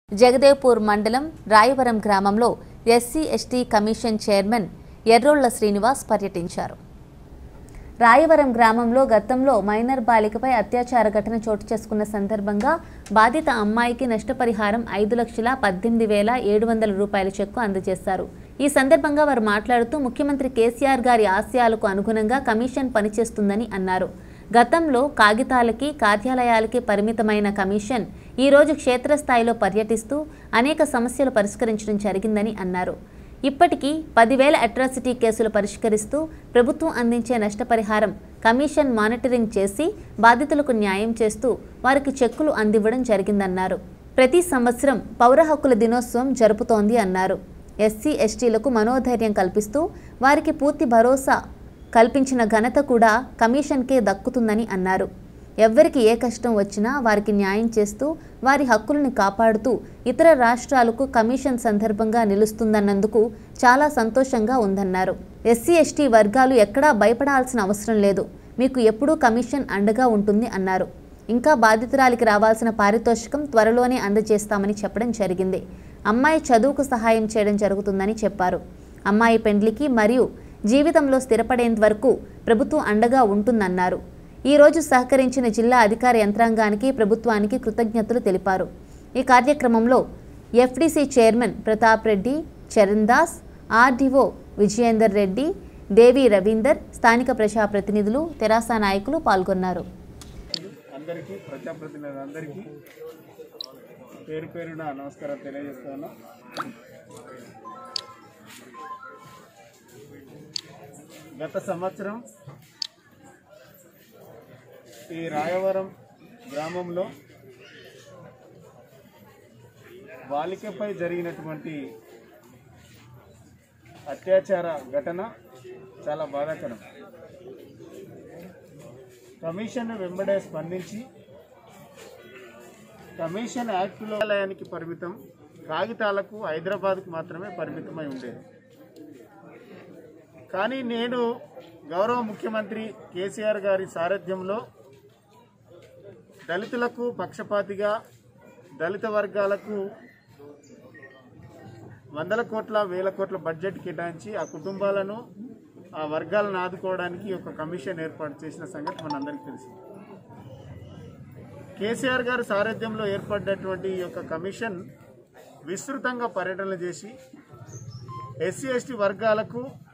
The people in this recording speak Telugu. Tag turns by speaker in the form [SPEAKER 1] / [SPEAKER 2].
[SPEAKER 1] జగదేవ్పూర్ మండలం రాయవరం గ్రామంలో SC ST commission chairman Errolla Srinivas పర్యటించారు రాయవరం గ్రామంలో గతంలో మైనర్ బాలికపై అత్యాచార ఘటన చోటు చేసుకున్న సందర్భంగా బాధిత అమ్మాయికి నష్టపరిహారం ఐదు లక్షల పద్దెనిమిది వేల ఏడు వందల రూపాయల చెక్కు అందజేశారు ఈ సందర్భంగా వారు మాట్లాడుతూ ముఖ్యమంత్రి కేసీఆర్ గారి ఆశయాలకు అనుగుణంగా కమిషన్ పనిచేస్తుందని అన్నారు గతంలో కాగితాలకి కార్యాలయాలకి పరిమితమైన కమిషన్ ఈరోజు క్షేత్రస్థాయిలో పర్యటిస్తూ అనేక సమస్యలు పరిష్కరించడం జరిగిందని అన్నారు ఇప్పటికీ పదివేల అట్రాసిటీ కేసులు పరిష్కరిస్తూ ప్రభుత్వం అందించే నష్టపరిహారం కమిషన్ మానిటరింగ్ చేసి బాధితులకు న్యాయం చేస్తూ వారికి చెక్కులు అందివ్వడం జరిగిందన్నారు ప్రతి సంవత్సరం పౌర హక్కుల దినోత్సవం జరుపుతోంది అన్నారు ఎస్సీ ఎస్టీలకు మనోధైర్యం కల్పిస్తూ వారికి పూర్తి భరోసా కల్పించిన ఘనత కూడా కమిషన్కే దక్కుతుందని అన్నారు ఎవ్వరికి ఏ కష్టం వచ్చినా వారికి న్యాయం చేస్తూ వారి హక్కులను కాపాడుతూ ఇతర రాష్ట్రాలకు కమిషన్ సందర్భంగా నిలుస్తుందన్నందుకు చాలా సంతోషంగా ఉందన్నారు ఎస్సీ ఎస్టీ వర్గాలు ఎక్కడా భయపడాల్సిన అవసరం లేదు మీకు ఎప్పుడూ కమిషన్ అండగా ఉంటుంది అన్నారు ఇంకా బాధితురాలికి రావాల్సిన పారితోషికం త్వరలోనే అందజేస్తామని చెప్పడం జరిగింది అమ్మాయి చదువుకు సహాయం చేయడం జరుగుతుందని చెప్పారు అమ్మాయి పెండ్లికి మరియు జీవితంలో స్థిరపడేంత వరకు ప్రభుత్వం అండగా ఉంటుందన్నారు ఈ రోజు సహకరించిన జిల్లా అధికార యంత్రాంగానికి ప్రభుత్వానికి కృతజ్ఞతలు తెలిపారు ఈ కార్యక్రమంలో FDC chairman Pratap Reddy Charan Das RDO Vijayender Reddy Devi Ravinder స్థానిక ప్రజాప్రతినిధులు తెరాస నాయకులు పాల్గొన్నారు
[SPEAKER 2] అందరికీ ప్రజాప్రతినిధులందరికీ పేరు పేరున నమస్కారం తెలియజేస్తాను గత సంవత్సరం ఈ రాయవరం గ్రామంలో బాలికపై జరిగినటువంటి అత్యాచార ఘటన చాలా బాధాకరం కమిషన్ వెంబడే స్పందించి కమిషన్ యాక్టులో ఆలయానికి పరిమితం కాగితాలకు హైదరాబాద్కు మాత్రమే పరిమితమై ఉండేది కానీ నేను గౌరవ ముఖ్యమంత్రి కేసీఆర్ గారి సారథ్యంలో దళితులకు పక్షపాతిగా దళిత వర్గాలకు వందల కోట్ల వేల కోట్ల బడ్జెట్ కేటాయించి ఆ కుటుంబాలను ఆ వర్గాలను ఆదుకోవడానికి ఒక కమిషన్ ఏర్పాటు చేసిన సంగతి మనందరికీ తెలుసు కేసీఆర్ గారి సారథ్యంలో ఏర్పడినటువంటి ఈ యొక్క కమిషన్ విస్తృతంగా పర్యటనలు చేసి ఎస్సీ ఎస్టీ వర్గాలకు